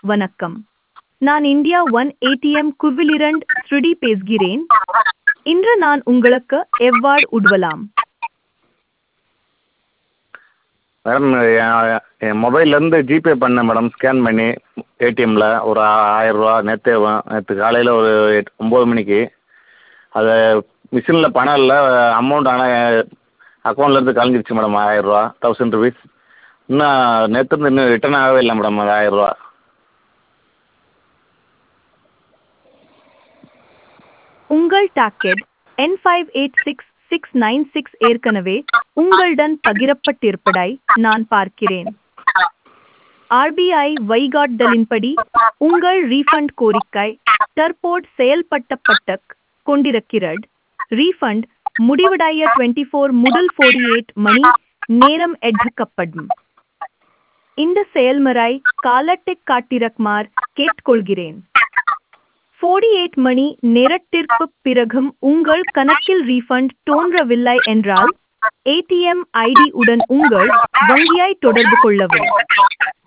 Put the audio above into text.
வணக்கம் நான் India one ATM குவிலிரண்ட் ஸ்ருடி பேசுகிறேன் இன்று நான் உங்களுக்கு எவ்வாறு உதவலாம் மேடம் என் என் மொபைல்லேருந்து ஜிபே பண்ணேன் மேடம் ஸ்கேன் பண்ணி ஏடிஎம்மில் ஒரு ஆயிரரூவா நேற்றே நேற்று காலையில் ஒரு எட்டு ஒம்பது மணிக்கு அது மிஷினில் பணம் இல்லை அமௌண்ட் ஆனால் அக்கௌண்ட்லேருந்து கலைஞ்சிருச்சு மேடம் ஆயிரரூவா தௌசண்ட் ருபீஸ் இன்னும் நேற்றுலேருந்து இன்னும் ரிட்டர்ன் ஆகவே இல்லை மேடம் அது ஆயிரரூவா உங்கள் டாக்கெட் என் five eight six six nine six ஏற்கனவே உங்களுடன் பகிரப்பட்டிருப்பதை நான் பார்க்கிறேன் ஆர்பிஐ வழிகாட்டுதலின்படி உங்கள் ரீஃபண்ட் கோரிக்கை தற்போது செயல்பட்டப்பட்ட கொண்டிருக்கிறது ரீஃபண்ட் முடிவடைய டுவெண்ட்டி ஃபோர் முதல் ஃபோர்டி எயிட் மணி நேரம் எடுக்கப்படும் இந்த செயல்முறை காலத்தை காட்டிரக்குமாறு கேட்டுக்கொள்கிறேன் ஃபோர்டி எயிட் மணி நேரத்திற்கு பிறகும் உங்கள் கணக்கில் ரீஃபண்ட் தோன்றவில்லை என்றால் ஏடிஎம் ஐடி உடன் உங்கள் வங்கியை தொடர்பு கொள்ளவும்